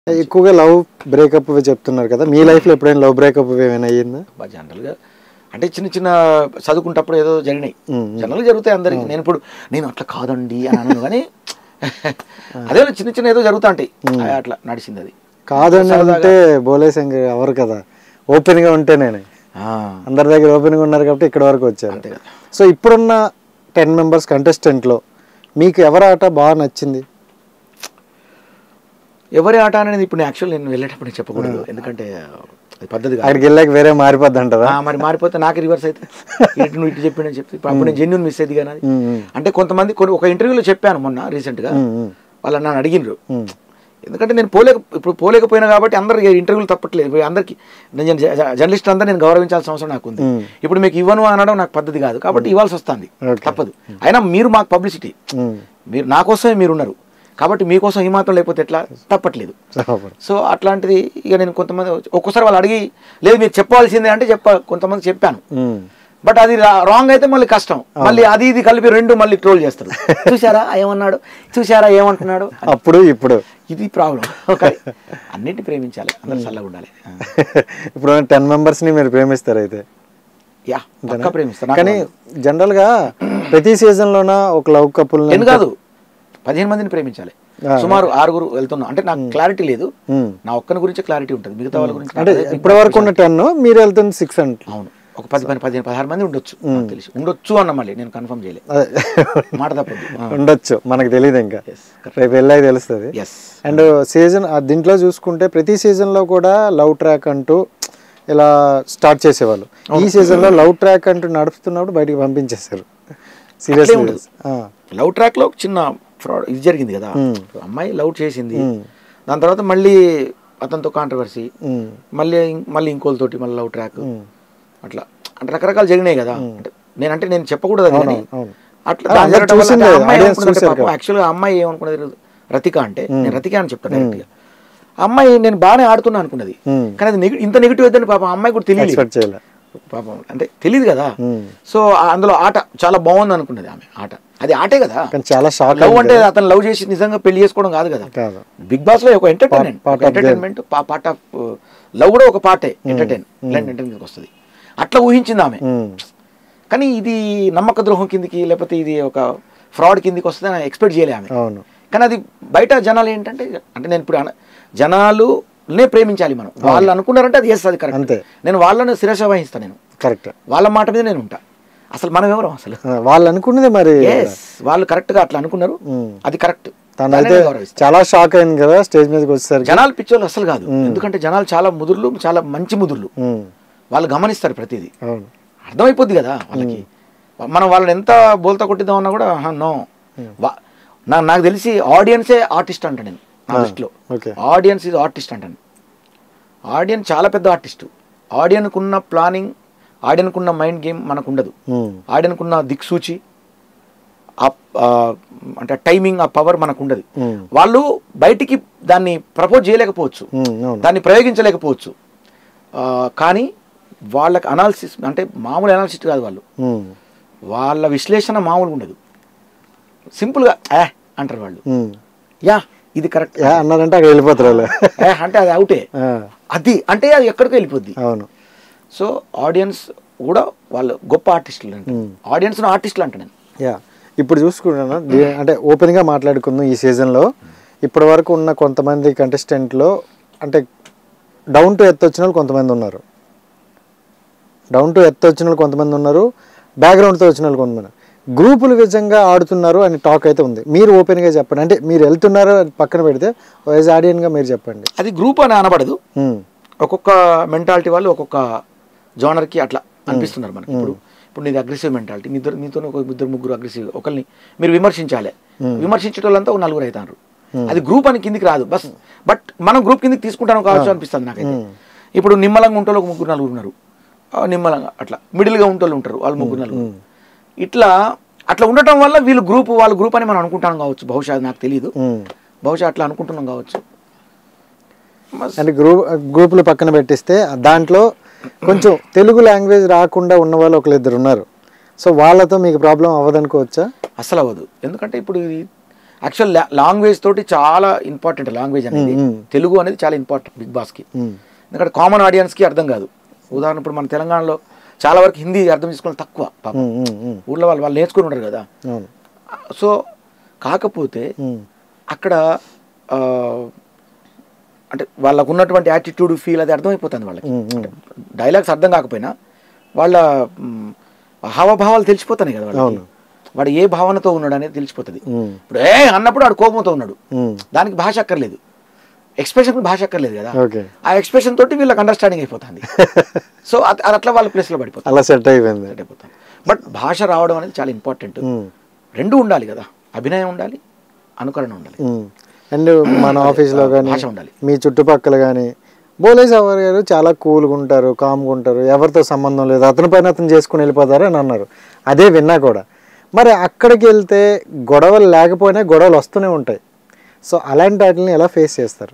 ఎక్కువగా love breakup చెప్తున్నారు కదా మీ లైఫ్ లో ఎప్పుడైనా లవ్ బ్రేకప్ ఏమైనా అయ్యిందా బా జనరల్గా అంటే చిన్న చిన్న చదువుకుంటప్పుడు ఏదో జరిగినాయి మ్మ్. జనరల్గా జరుగుతాయి అందరికి నేను ఇప్పుడు నేను అట్లా కాదండి అని అన్నాను కానీ అదే చిన్న చిన్న ఏదో జరుగుతా ఉంటాయి ఆ, అట్లా నడిచింది అది కాదని అంటే బోలేసంగ్ ఎవరు కదా ఓపెన్ గా ఉంటే నేనే ఆ, అందరి దగ్గర ఓపెన్ గా ఉన్నారు కాబట్టి ఇక్కడ వరకు వచ్చారు అంతే కదా సో ఇప్పుడున్న టెన్ మెంబర్స్ కంటెస్టెంట్ లో మీకు ఎవరి ఆట బాగా నచ్చింది ఎవరి ఆట అనేది ఇప్పుడు యాక్చువల్ నేను వెళ్ళేటప్పుడు నేను చెప్పకూడదు ఎందుకంటే అది పద్ధతి కాదు అక్కడికి వెళ్ళాక వేరే మారిపోద్ది అంటారా ఆ, మరి మారిపోతే నాకు రివర్స్ అయితే ఇటు నువ్వు ఇటు చెప్పిన చెప్తే ఇప్పుడు అప్పుడు నేను జెన్యున్ మిస్ అయ్యేది కానీ అది. ఉమ్, ఉమ్, అంటే కొంతమంది కొన్ని ఒక ఇంటర్వ్యూలో చెప్పాను మొన్న రీసెంట్గా ఉమ్, ఉమ్, వాళ్ళు నన్ను అడిగినరు ఉమ్, ఎందుకంటే నేను పోలేక ఇప్పుడు పోలేకపోయినా కాబట్టి అందరికి ఇంటర్వ్యూలు తప్పట్లేదు ఇప్పుడు అందరికి నేను జర్నలిస్ట్ అంతా నేను గౌరవించాల్సిన అవసరం నాకు ఉంది ఉమ్, ఇప్పుడు మీకు ఇవ్వను అనడం నాకు పద్ధతి కాదు కాబట్టి ఇవ్వాల్సి వస్తుంది Okay. తప్పదు అయినా మీరు మాకు పబ్లిసిటీ ఉమ్. మీరు నా కోసమే మీరు ఉన్నారు కాబట్టి మీకోసం ఈ మాత్రం లేకపోతే ఎట్లా తప్పట్లేదు సూపర్. సో అట్లాంటిది ఇక నేను కొంతమంది ఒక్కోసారి వాళ్ళు అడిగి లేదు మీరు చెప్పాల్సిందే అంటే చెప్ప కొంతమంది చెప్పాను ఉమ్, బట్ అది రాంగ్ అయితే మళ్ళీ కష్టం మళ్ళీ అది ఇది కలిపి రెండు మళ్ళీ ట్రోల్ చేస్తారు చూసారా ఏమన్నాడు చూసారా ఏమంటున్నాడు అప్పుడు ఇప్పుడు ఇది ప్రాబ్లం అన్నిటిని ప్రేమించాలి అందరూ చల్లగా ఉండాలి ఆ. ఇప్పుడు టెన్ మెంబర్స్ ని మీరు ప్రేమిస్తారు అయితే యా పక్కా ప్రేమిస్తాను కానీ జనరల్ గా ప్రతి సీజన్ లోన ఒక లవ్ కపుల్ నేను కాదు పదిహేను మందిని ప్రేమించాలి సుమారు ఆరుగురు వెళ్తున్నాం అంటే నాకు క్లారిటీ లేదు నా ఒక్కని గురించి క్లారిటీ ఉంటుంది మిగతా వాళ్ళ గురించి అంటే నాకు ఇప్పటి వరకు ఉన్న టెన్ మీరు వెళ్తుంది సిక్స్ అంటే అవును ఒక పది పది పదిహేను పదహారు మంది ఉండొచ్చు నాకు తెలిసి ఉండొచ్చు అన్న మళ్ళీ నేను కన్ఫర్మ్ చేయలేదు అదే మాట తప్పదు ఉండొచ్చు మనకు తెలియదు ఇంకా రేపు వెళ్ళాక తెలుస్తుంది ఎస్ అండ్ సీజన్ దీంట్లో చూసుకుంటే ప్రతి సీజన్ లో కూడా లవ్ ట్రాక్ అంటూ ఇలా స్టార్ట్ చేసేవాళ్ళు ఈ సీజన్ లో లవ్ ట్రాక్ అంటూ నడుపుతున్నప్పుడు బయటికి పంపించేశారు సీరియస్లీ ఉండదు. లవ్ ట్రాక్ లో ఒక చిన్న ఫ్రాడ్ ఇది జరిగింది కదా అమ్మాయి లవ్ చేసింది దాని తర్వాత మళ్ళీ అతనితో కాంట్రవర్సీ మళ్ళీ ఇం- మళ్ళీ ఇంకోళ్ళతోటి మళ్ళీ లవ్ ట్రాక్ అట్లా అంటే రకరకాలు జరిగినాయి కదా అంటే నేనంటే నేను చెప్పకూడదు అది కానీ అవును. అట్లా ఆ, దాని అందరూ జరగడం వల్ల చూసిందే, ఆ అమ్మాయి audience ఏమనుకున్నది చూశారు పాపం యాక్చువల్గా అమ్మాయి ఏమనుకున్నది రతిక అంటే నేను రతిక అని చెప్తాను డైరెక్ట్గా ఆ అమ్మాయి నేను బాగానే ఆడుతున్నా అనుకున్నది Hmm. కానీ అది నెగ- ఇంత నెగిటివ్ అవుతుందని పాపం ఆ అమ్మాయి కూడా తెలియదు ఎక్స్పెక్ట్ చేయలే పాపం అంటే తెలియదు కదా Hmm. సో ఆ- అందులో ఆట చాలా బాగుంది అనుకున్నది ఆమె ఆట అది ఆటే కదా కానీ చాలా షాక్ లవ్ అంటే అతను లవ్ చేసి నిజంగా పెళ్లి చేసుకోవడం కాదు కదా కాదు బిగ్ బాస్ లో ఒక entertainment part of entertainment part of love కూడా ఒక పార్టే ఎంటర్టైన్ ఇలాంటి ఎంటర్టైన్మెంట్ వస్తుంది అట్లా ఊహించింది ఆమె ఉమ్, కానీ ఇది నమ్మక ద్రోహం కిందికి లేకపోతే ఇది ఒక ఫ్రాడ్ కిందికి వస్తుంది అని ఎక్స్పెక్ట్ చేయలే ఆమె అవును కానీ అది బయట జనాలు ఏంటంటే అంటే నేను ఇప్పుడు అన- జనాలునే ప్రేమించాలి మనం వాళ్ళు అనుకున్నారంటే అది ఎస్ అది కరెక్ట్ అంతే. నేను వాళ్ళని శిరస వహిస్తాను నేను కరెక్ట్ వాళ్ళ మాట మీద నేను ఉంటా అసలు మనం ఎవరు అసలు వాళ్ళు అనుకున్నది మరి ఎస్ వాళ్ళు కరెక్ట్ గా అట్లా అనుకున్నారు ఉమ్. అది కరెక్ట్ తనైతే చాలా షాక్ అయింది కదా స్టేజ్ మీదకి వచ్చేసరికి జనాలు పిచ్చోళ్ళు అసలు కాదు ఎందుకంటే జనాలు చాలా ముదుర్లు చాలా మంచి ముదుర్లు ఉమ్, వాళ్ళు గమనిస్తారు ప్రతిదీ అవును అర్థమైపోద్ది కదా వాళ్ళకి మనం వాళ్ళని ఎంత బోల్తా కొట్టిద్దామన్నా కూడా నో నాకు తెలిసి ఆడియన్సే ఆర్టిస్ట్ అంట నేను నా దృష్టిలో ఓకే ఆడియన్స్ ఇది ఆర్టిస్ట్ అంటాను ఆడియన్స్ చాలా పెద్ద ఆర్టిస్ట్ ఆడియన్కు ఉన్న ప్లానింగ్ ఆడియన్కు ఉన్న మైండ్ గేమ్ మనకు ఉండదు ఉమ్, ఆడియన్కు ఉన్న దిక్సూచి ఆ- ఆ, అంటే టైమింగ్ ఆ పవర్ మనకు ఉండదు ఉమ్, వాళ్ళు బయటికి దాన్ని ప్రపోజ్ చేయలేకపోవచ్చు ఉమ్, అవును దాన్ని ప్రయోగించలేకపోవచ్చు ఆ, కానీ వాళ్ళకి అనాలిసిస్ అంటే మామూలు అనాలిసిస్ కాదు వాళ్ళు ఉమ్, వాళ్ళ విశ్లేషణ మామూలుగా ఉండదు సింపుల్గా ఏ అంటారు వాళ్ళు ఉమ్. యా ఇది కరెక్ట్ యా అన్నారంటే అక్కడ వెళ్ళిపోతారు వాళ్ళు ఏ అంటే అది అవుటే ఆ, అది అంటే అది ఎక్కడికి వెళ్ళిపోద్ది అవును సో ఆడియన్స్ కూడా వాళ్ళు గొప్ప ఆర్టిస్టులు అంటే ఆడియన్స్ ఆర్టిస్టులు అంట నేను యా ఇప్పుడు చూసుకుంటున్నా దీ- అంటే ఓపెన్గా మాట్లాడుకుందాం ఈ సీజన్లో ఇప్పటి వరకు ఉన్న కొంతమంది కంటెస్టెంట్లో అంటే డౌన్ టు ఎత్ వచ్చిన వాళ్ళు కొంతమంది ఉన్నారు డౌన్ టు ఎత్ వచ్చిన వాళ్ళు కొంతమంది ఉన్నారు బ్యాక్గ్రౌండ్తో వచ్చిన వాళ్ళు కొంతమంది గ్రూపులు విధంగా ఆడుతున్నారు అని టాక్ అయితే ఉంది మీరు ఓపెన్గా చెప్పండి అంటే మీరు వెళ్తున్నారు అని పక్కన పెడితే యాజ్ ఆడియన్గా మీరు చెప్పండి అది గ్రూప్ అని అనబడదు ఉమ్, ఒక్కొక్క మెంటాలిటీ వాళ్ళు ఒక్కొక్క జోనర్కి అట్లా అనిపిస్తున్నారు మనకి ఇప్పుడు ఇప్పుడు నీది అగ్రెసివ్ మెంటాలిటీ మీ ఇద్దరు మీతో ఒక ఇద్దరు ముగ్గురు అగ్రెసివ్ ఒకరిని మీరు విమర్శించాలి విమర్శించే వాళ్ళంతా ఒక నలుగురు అవుతారు అది గ్రూప్ అని కిందికి రాదు బస్ బట్ మనం గ్రూప్ కిందికి తీసుకుంటాను కావచ్చు అనిపిస్తుంది నాకైతే ఇప్పుడు నిమ్మలంగా ఉంటే ఒక ముగ్గురు నలుగురు ఉన్నారు ఆ, నిమ్మలంగా అట్లా మిడిల్గా ఉంటోళ్ళు ఉంటారు వాళ్ళు ముగ్గురు నలుగురు ఇట్లా అట్లా ఉండటం వల్ల వీళ్ళు గ్రూప్ వాళ్ళ గ్రూప్ అని మనం అనుకుంటాం కావచ్చు బహుశా అది నాకు తెలియదు ఉమ్. బహుశా అట్లా అనుకుంటున్నాం కావచ్చు బస్ అంటే గ్రూప్ గ్రూపులు పక్కన పెట్టిస్తే దాంట్లో కొంచెం తెలుగు లాంగ్వేజ్ రాకుండా ఉన్న వాళ్ళు ఒకళ్ళిద్దరు ఉన్నారు సో వాళ్ళతో మీకు ప్రాబ్లం అవ్వదనుకోవచ్చా అస్సలు అవ్వదు ఎందుకంటే ఇప్పుడు ఇది యాక్చువల్ లాంగ్వేజ్ తోటి చాలా ఇంపార్టెంట్ లాంగ్వేజ్ అనేది మ్మ్. తెలుగు అనేది చాలా ఇంపార్టెంట్ బిగ్ బాస్కి ఉమ్, ఎందుకంటే కామన్ ఆడియన్స్కి అర్థం కాదు ఉదాహరణ ఇప్పుడు మన తెలంగాణలో చాలా వరకు హిందీ అర్థం చేసుకోవడం తక్కువ పాపం ఉమ్, ఉమ్, ఉమ్, ఊళ్ళో వాళ్ళు వాళ్ళు నేర్చుకుని ఉంటారు కదా అవును సో కాకపోతే ఉమ్, అక్కడ ఆ, అంటే వాళ్ళకు ఉన్నటువంటి యాటిట్యూడ్ ఫీల్ అది అర్థమైపోతుంది వాళ్ళకి ఉమ్, ఉమ్. డైలాగ్స్ అర్థం కాకపోయినా వాళ్ళ మ్, హావభావాలు తెలిసిపోతాయి కదా వాళ్ళకి అవును. వాడు ఏ భావనతో ఉన్నాడు అనేది తెలిసిపోతుంది ఉమ్, ఇప్పుడు ఏ అన్నప్పుడు వాడు కోపంతో ఉన్నాడు ఉమ్, దానికి భాష అక్కర్లేదు ఎక్స్ప్రెషన్ భాష అక్కర్లేదు కదా ఓకే ఆ ఎక్స్ప్రెషన్ తోటి వీళ్ళకి అండర్స్టాండింగ్ అయిపోతుంది సో అది అది అట్లా వాళ్ళ ప్లేస్లో పడిపోతుంది అలా సెట్ అయిపోయింది అయిపోతుంది బట్ భాష రావడం అనేది చాలా ఇంపార్టెంట్ ఉమ్, రెండు ఉండాలి కదా అభినయం ఉండాలి అనుకరణ ఉండాలి ఉమ్. అండ్ మన ఆఫీస్లో కానీ భాష ఉండాలి మీ చుట్టుపక్కల కానీ బోలే సవర్ గారు చాలా కూల్గా ఉంటారు కామ్గా ఉంటారు ఎవరితో సంబంధం లేదు అతని పైన అతను చేసుకుని వెళ్ళిపోతారు అని అన్నారు అదే విన్నా కూడా మరి అక్కడికి వెళ్తే గొడవలు లేకపోయినా గొడవలు వస్తూనే ఉంటాయి సో అలాంటి వాటిని ఎలా ఫేస్ చేస్తారు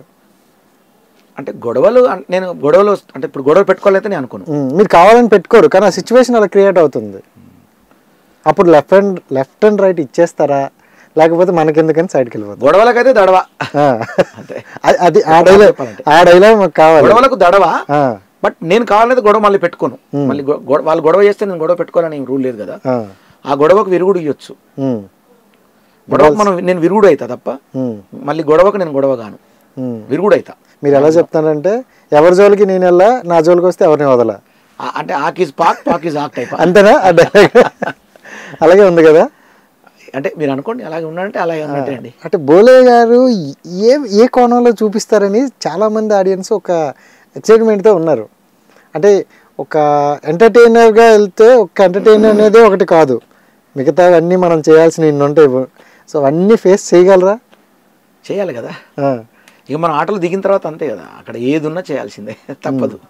అంటే గొడవలు అన్- నేను గొడవలు వస్తు- అంటే ఇప్పుడు గొడవ పెట్టుకోవాలైతే నేను అనుకోను ఉమ్, మీరు కావాలని పెట్టుకోరు కానీ ఆ సిచ్యువేషన్ అలా క్రియేట్ అవుతుంది అప్పుడు left and left and right ఇచ్చేస్తారా లేకపోతే మనకెందుకని సైడ్కి వెళ్ళిపోతారు గొడవలకైతే దడవ ఆ. అంతే అది- అది ఆ డైలాగ్ చెప్పాలంటే. ఆ డైలాగ్ మాకు కావాలి గొడవలకు దడవ ఆ, బట్ నేను కావాలనేది గొడవ మళ్ళీ పెట్టుకోను మళ్ళీ గొ- గొ- వాళ్ళు గొడవ చేస్తే నేను గొడవ పెట్టుకోవాలని రూల్ లేదు కదా ఆ, ఆ గొడవకు విరుగుడు ఇవ్వచ్చు ఉమ్, గొడవకు మనం నేను విరుగుడు అవుతా తప్ప ఉమ్, మళ్ళీ గొడవకు నేను గొడవ గాను ఉమ్. విరుగుడు అవుతా మీరు ఎలా చెప్తానంటే ఎవరి జోలికి నేను వెళ్ళా నా జోలికి వస్తే ఎవరిని వదలా ఆ- అంటే ఆకిజ్ పాక్ పాక్ ఈజ్ ఆక్ టైప్ అంతేనా ఆ dialogue? అలాగే ఉంది కదా అంటే మీరు అనుకోండి అలాగే ఉన్నారంటే అలాగే ఉన్నట్టే అండి అంటే బోలే గారు ఏ ఏ కోణంలో చూపిస్తారని చాలా మంది ఆడియన్స్ ఒక ఎక్సైట్మెంట్తో ఉన్నారు అంటే ఒక ఎంటర్టైనర్గా వెళ్తే ఒక ఎంటర్టైనర్ అనేది ఒకటి కాదు మిగతా అన్నీ మనం చేయాల్సిన ఇన్ని ఉంటాయి సో అవన్నీ ఫేస్ చేయగలరా చేయాలి కదా ఆ, ఇక మనం ఆటలు దిగిన తర్వాత అంతే కదా అక్కడ ఏది ఉన్నా చేయాల్సిందే తప్పదు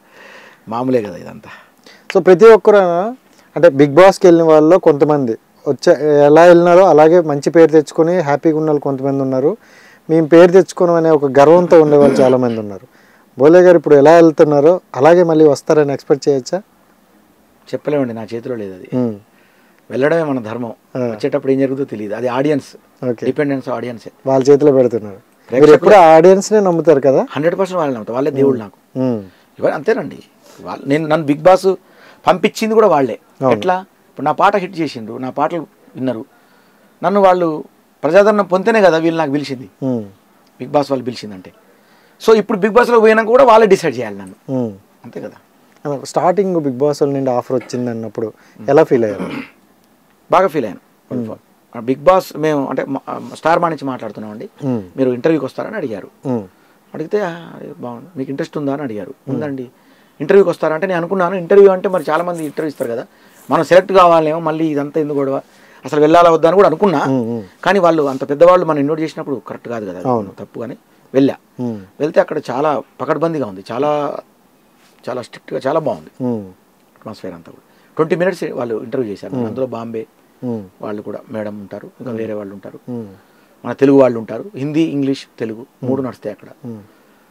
మామూలే కదా ఇదంతా సో ప్రతి ఒక్కరు అంటే బిగ్ బాస్కి వెళ్ళిన వాళ్ళు కొంతమంది వచ్చే ఎలా వెళ్ళినారో అలాగే మంచి పేరు తెచ్చుకొని హ్యాపీగా ఉన్న వాళ్ళు కొంతమంది ఉన్నారు మేము పేరు తెచ్చుకోవడం అనే ఒక గర్వంతో ఉండేవాళ్ళు చాలామంది ఉన్నారు బోలే గారు ఇప్పుడు ఎలా వెళ్తున్నారో అలాగే మళ్ళీ వస్తారని ఎక్స్పెక్ట్ చేయొచ్చా చెప్పలేమండి నా చేతిలో లేదు అది ఉమ్, వెళ్ళడమే మన ధర్మం ఆ. వచ్చేటప్పుడు ఏం జరుగుతుందో తెలియదు అది ఆడియన్స్ ఓకే డిపెండెన్స్ ఆడియన్సే వాళ్ళ చేతిలో పెడుతున్నారు మీరు ఎప్పుడు ఆడియన్స్నే నమ్ముతారు కదా హండ్రెడ్ పర్సెంట్ వాళ్ళని నమ్ముతా వాళ్ళే దేవుడు నాకు ఉమ్, ఇవాళ అంతేనండి వాళ్ళు నేను నన్ను బిగ్ బాస్ పంపించింది కూడా వాళ్ళే ఎట్లా ఇప్పుడు నా పాట హిట్ చేసిండ్రు నా పాటలు విన్నారు నన్ను వాళ్ళు ప్రజాదరణ పొందితేనే కదా వీళ్ళు నాకు పిలిచింది ఉమ్, బిగ్ బాస్ వాళ్ళు పిలిచిందంటే సో ఇప్పుడు బిగ్ బాస్లో పోయినాక కూడా వాళ్ళే డిసైడ్ చేయాలి నన్ను ఉమ్. అంతే కదా స్టార్టింగ్ బిగ్ బాస్ వాళ్ళ నుండి ఆఫర్ వచ్చింది అన్నప్పుడు ఎలా ఫీల్ అయ్యారు బాగా ఫీల్ అయ్యాను బిగ్ బాస్ మేము అంటే మా- స్టార్ మా నుంచి మాట్లాడుతున్నామండి ఉమ్, మీరు ఇంటర్వ్యూకి వస్తారని అడిగారు ఉమ్, అడిగితే "ఆ, బాగుంది మీకు ఇంట్రెస్ట్ ఉందా అని అడిగారు ఉందండి ఇంటర్వ్యూకి వస్తారా అంటే నేను అనుకున్నాను ఇంటర్వ్యూ అంటే మరి చాలా మంది ఇంటర్వ్యూ ఇస్తారు కదా మనం సెలెక్ట్ కావాలేమో మళ్ళీ ఇదంతా ఎందుకు గొడవ అసలు వెళ్ళాలా వద్దా అని కూడా అనుకున్నా ఉమ్, ఉమ్, కానీ వాళ్ళు అంత పెద్దవాళ్ళు మనం ఇన్వైట్ చేసినప్పుడు కరెక్ట్ కాదు కదా అవును. తప్పు కానీ వెళ్ళా ఉమ్, వెళ్తే అక్కడ చాలా పకడ్బందీగా ఉంది చాలా చాలా స్ట్రిక్ట్గా చాలా బాగుంది ఉమ్, అట్మాస్ఫియర్ అంతా కూడా ట్వంటీ మినిట్స్ వాళ్ళు ఇంటర్వ్యూ చేశారు అందులో బాంబే ఉమ్, వాళ్ళు కూడా మేడం ఉంటారు ఇంకా వేరే వాళ్ళు ఉంటారు ఉమ్, మన తెలుగు వాళ్ళు ఉంటారు హిందీ ఇంగ్లీష్ తెలుగు మూడు నడుస్తాయి అక్కడ ఉమ్.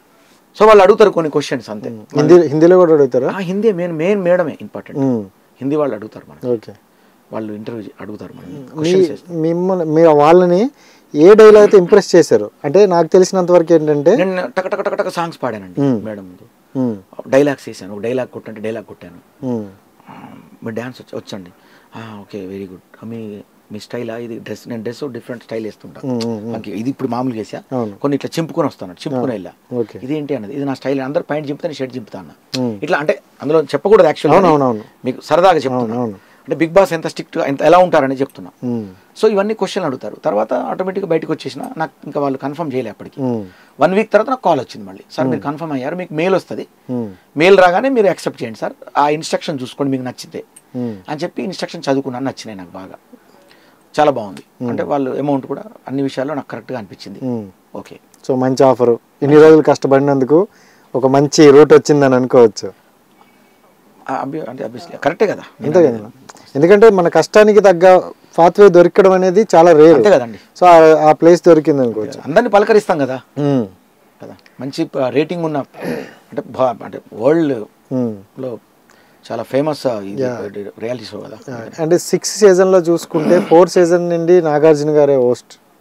సో వాళ్ళు అడుగుతారు కొన్ని క్వశ్చన్స్ అంతే హిందీ హిందీలో కూడా అడుగుతారా ఆ హిందీ మెయిన్ మెయిన్ మేడమే ఇంపార్టెంట్ ఉమ్, హిందీ వాళ్ళు అడుగుతారు మనం ఓకే వాళ్ళు ఇంటర్వ్యూ అడుగుతారు మనం మీ క్వశ్చన్స్ వేస్తారు. మిమ్మల్ని మీరు వాళ్ళని ఏ డైలాగ్ అయితే ఇంప్రెస్ చేశారు అంటే నాకు తెలిసినంత వరకు ఏంటంటే నేను టక టక టక టక సాంగ్స్ పాడానండి మ్మ్. మేడం ముందు ఉమ్, డైలాగ్స్ వేసాను ఒక డైలాగ్ కొట్టంటే డైలాగ్ కొట్టాను ఉమ్, ఆ, మీ డ్యాన్స్ వచ్చి వచ్చండి ఆ, ఓకే వెరీ గుడ్ మీ మీ స్టైలా ఇది డ్రెస్ నేను డ్రెస్ డిఫరెంట్ స్టైల్ వేస్తుంటా ఉమ్, ఉమ్, ఉమ్. నాకు ఇది ఇప్పుడు మామూలుగా వేసా అవును కొన్ని ఇట్లా చింపుకొని వస్తాను చింపుకొని వెళ్ళా ఓకే ఇదేంటి అన్నది ఇది నా స్టైల్ అందరు పైన చింపుతా షర్ట్ చింపుతా అన్న ఉమ్, ఇట్లా అంటే అందులో చెప్పకూడదు యాక్చువల్ అవునవునవును మీకు సరదాగా అవును చెప్తున్నా అవును అంటే బిగ్ బాస్ ఎంత స్ట్రిక్ట్ ఎంత ఎలా ఉంటారని చెప్తున్నా ఉమ్, సో ఇవన్నీ క్వశ్చన్ అడుగుతారు తర్వాత ఆటోమేటిక్గా బయటకు వచ్చేసిన నాకు ఇంకా వాళ్ళు కన్ఫర్మ్ చేయలే అప్పటికి ఉమ్, వన్ వీక్ తర్వాత నాకు కాల్ వచ్చింది మళ్ళీ సార్ మీరు కన్ఫర్మ్ అయ్యారు మీకు మెయిల్ వస్తుంది ఉమ్, మెయిల్ రాగానే మీరు యాక్సెప్ట్ చేయండి సార్ ఆ ఇన్స్ట్రక్షన్ చూసుకోండి మీకు నచ్చితే ఉమ్, అని చెప్పి ఇన్స్ట్రక్షన్ చదువుకున్నాను నచ్చినాయి నాకు బాగా చాలా బాగుంది అంటే వాళ్ళు అమౌంట్ కూడా అన్ని విషయాల్లో నాకు కరెక్ట్గా అనిపించింది ఉమ్. ఓకే సో మంచి ఆఫరు ఇన్ని రోజులు కష్టపడినందుకు ఒక మంచి రూట్ వచ్చిందని అనుకోవచ్చు అభి అంటే అబ్వియస్లీ కరెక్టే కదా అంతే కదా ఎందుకంటే మన కష్టానికి తగ్గ పాత్వే దొరకడం అనేది చాలా రేర్ అంతే కదండి సో ఆ- ఆ ప్లేస్ దొరికింది అనుకోవచ్చు అందరిని పలకరిస్తాం కదా ఉమ్, కదా మంచి రేటింగ్ ఉన్న అంటే భా- అంటే వరల్డ్ ఉమ్. లో చాలా ఫేమస్ ఇది రియాలిటీ షో కదా అంటే సిక్స్ సీజన్లో చూసుకుంటే ఫోర్ సీజన్ నుండి నాగార్జున గారే హోస్ట్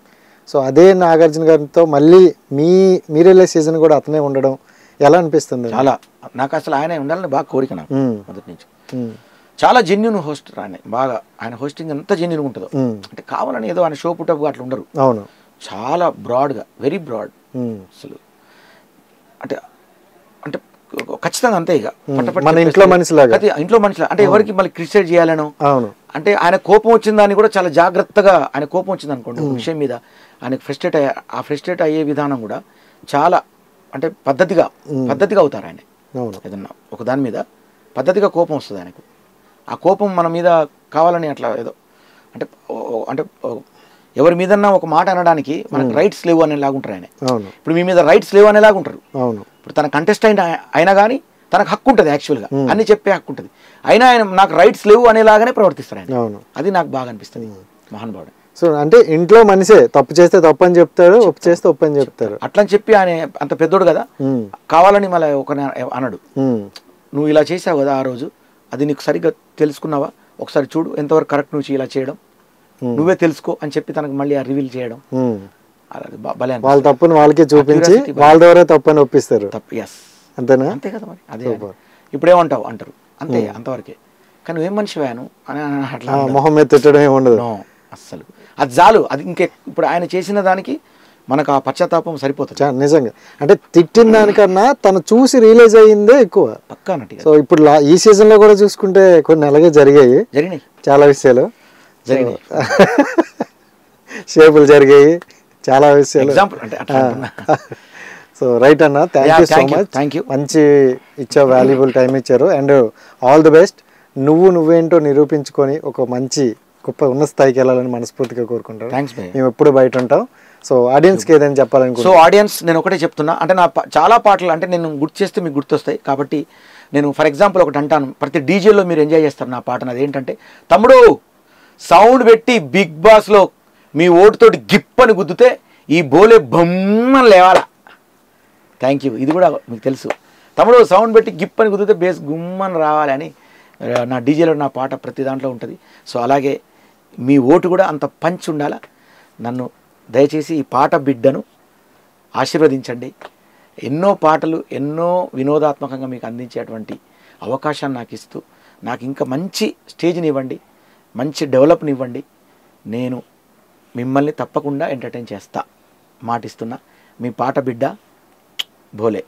సో అదే నాగార్జున గారితో మళ్ళీ మీ మీరెళ్ళే సీజన్ కూడా అతనే ఉండడం ఎలా అనిపిస్తుంది చాలా నాకు అసలు ఆయన ఉండాలని బాగా కోరిక నాకు మ్మ్. మొదటి నుంచి ఉమ్, చాలా జెన్యున్ హోస్ట్ ఆయన బాగా ఆయన హోస్టింగ్ ఎంత జెన్యున్ ఉంటుందో ఉమ్, అంటే కావాలని ఏదో ఆయన షో పుట్టపు అట్లా ఉండరు అవును చాలా బ్రాడ్గా వెరీ బ్రాడ్ ఉమ్, అసలు అంటే అంటే ఖచ్చితంగా అంతే ఇక పట్టపట్టి మన ఇంట్లో చెప్పేస్తే- మనిషిలాగా. అది ఇంట్లో మనిషిలా అంటే ఎవరికి మళ్ళీ క్రిటిసైజ్ చేయాలనో అవును అంటే ఆయన కోపం వచ్చిందని కూడా చాలా జాగ్రత్తగా ఆయన కోపం వచ్చింది అనుకోండి ఒక విషయం మీద ఆయనకు ఫ్రస్ట్రేట్ అయ్యే ఆ ఫ్రస్ట్రేట్ అయ్యే విధానం కూడా చాలా అంటే పద్ధతిగా పద్ధతిగా అవుతారు ఆయన అవును ఏదన్నా ఒక దాని మీద పద్ధతిగా కోపం వస్తుంది ఆయనకు ఆ కోపం మన మీద కావాలని అట్లా ఏదో అంటే ఓ- ఓ- అంటే ఓ- ఎవరి మీదన్నా ఒక మాట అనడానికి మనకు రైట్స్ లేవు అనేలాగా ఉంటారు ఆయన అవును ఇప్పుడు మీ మీద రైట్స్ లేవు అనేలాగా ఉంటారు అవును ఇప్పుడు తన కంటెస్టెంట్ అయినా కానీ తనకు హక్కు ఉంటుంది యాక్చువల్గా అన్ని చెప్పే హక్కు ఉంటుంది అయినా ఆయన నాకు రైట్స్ లేవు అనేలాగానే ప్రవర్తిస్తారు ఆయన అవును అది నాకు బాగా అనిపిస్తుంది మహానుభావుడు సో అంటే ఇంట్లో మనిషే తప్పు చేస్తే తప్పు అని చెప్తారు ఒప్పు చేస్తే ఒప్పు అని చెప్తారు అట్లా అని చెప్పి ఆయన అంత పెద్దోడు కదా ఉమ్, కావాలని మళ్ళీ ఒక అనడు ఉమ్, నువ్వు ఇలా చేసావు కదా ఆ రోజు అది నీకు సరిగ్గా తెలుసుకున్నావా ఒకసారి చూడు ఎంతవరకు కరెక్ట్ నువ్వు ఇలా చేయడం Hmm. నువ్వే తెలుసుకో అని చెప్పి తనకు మళ్ళీ ఆ రివీల్ చేయడం ఉమ్. అది బ- భలే వాళ్ళ తప్పుని వాళ్ళకే చూపించి Curiosity వాళ్ళ ద్వారా తప్పు అని ఒప్పిస్తారు తప్పు ఎస్ అంతేనా అంతే కదా మరి అదే Super. ఇప్పుడు ఏమంటావు అంటారు అంతే అంతవరకే కానీ నువ్వేం మనిషి వేను అని అని అట్లా ఆ, అనరు. మొహం మీద తిట్టడం ఏమి ఉండదు నో అస్సలు అది చాలు అది ఇంకే ఇప్పుడు ఆయన చేసిన దానికి మనకు ఆ పశ్చాత్తాపం సరిపోతుంది చా- నిజంగా అంటే తిట్టిన దానికన్నా తను చూసి రియలైజ్ అయ్యిందే ఎక్కువ పక్కా అన్నట్టుగా సో ఇప్పుడు లా- ఈ సీజన్ లో కూడా చూసుకుంటే కొన్ని అలాగే జరిగాయి జరిగినాయి చాలా విషయాలు జరిగినాయి. షేపులు జరిగాయి చాలా విషయాలు ఎగ్జాంపుల్ అంటే అట్లా అంటున్నా. సో రైట్ అన్న thank Yeah, you so thank you, much thank you. మంచి ఇచ్చా వాల్యుబుల్ టైం ఇచ్చారు అండ్ ఆల్ ది బెస్ట్ నువ్వు నువ్వేంటో నిరూపించుకొని ఒక మంచి గొప్ప ఉన్న స్థాయికి వెళ్ళాలని మనస్ఫూర్తిగా కోరుకుంటాను థ్యాంక్స్ భయ్య మేము ఎప్పుడు బయట ఉంటాం సో ఆడియన్స్కి ఏదైనా సో చెప్పాలనుకుంటున్నా ఆడియన్స్ నేను ఒకటే చెప్తున్నా అంటే నా పా- చాలా పాటలు అంటే నేను గుర్తు చేస్తే మీకు గుర్తొస్తాయి కాబట్టి నేను ఫర్ ఎగ్జాంపుల్ ఒకటి అంటాను ప్రతి డీజేలో మీరు ఎంజాయ్ చేస్తారు నా పాటను అదేంటంటే తమ్ముడు సౌండ్ పెట్టి బిగ్ బాస్లో మీ ఓటుతోటి గిప్ అని గుద్దితే ఈ బోలే బొమ్మని లేవాలా థ్యాంక్ యూ ఇది కూడా మీకు తెలుసు తమ్ముడు సౌండ్ పెట్టి గిప్ అని కుదిరితే బేస్ గుమ్మని రావాలి అని ఆ, నా డీజేలో నా పాట ప్రతి దాంట్లో ఉంటుంది సో అలాగే మీ ఓటు కూడా అంత పంచ్ ఉండాలా నన్ను దయచేసి ఈ పాట బిడ్డను ఆశీర్వదించండి ఎన్నో పాటలు ఎన్నో వినోదాత్మకంగా మీకు అందించేటువంటి అవకాశాన్ని నాకు ఇస్తూ నాకు ఇంకా మంచి స్టేజ్ని ఇవ్వండి మంచి డెవలప్ని ఇవ్వండి నేను మిమ్మల్ని తప్పకుండా ఎంటర్టైన్ చేస్తా మాటిస్తున్నా మీ పాట బిడ్డ భోలే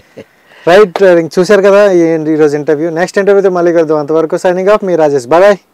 రైట్ చూశారు కదా ఈ ఈరోజు ఇంటర్వ్యూ నెక్స్ట్ ఇంటర్వ్యూతో మళ్ళీ కలుద్దాం అంతవరకు సైనింగ్ ఆఫ్ మీ రాజేష్ బాయ్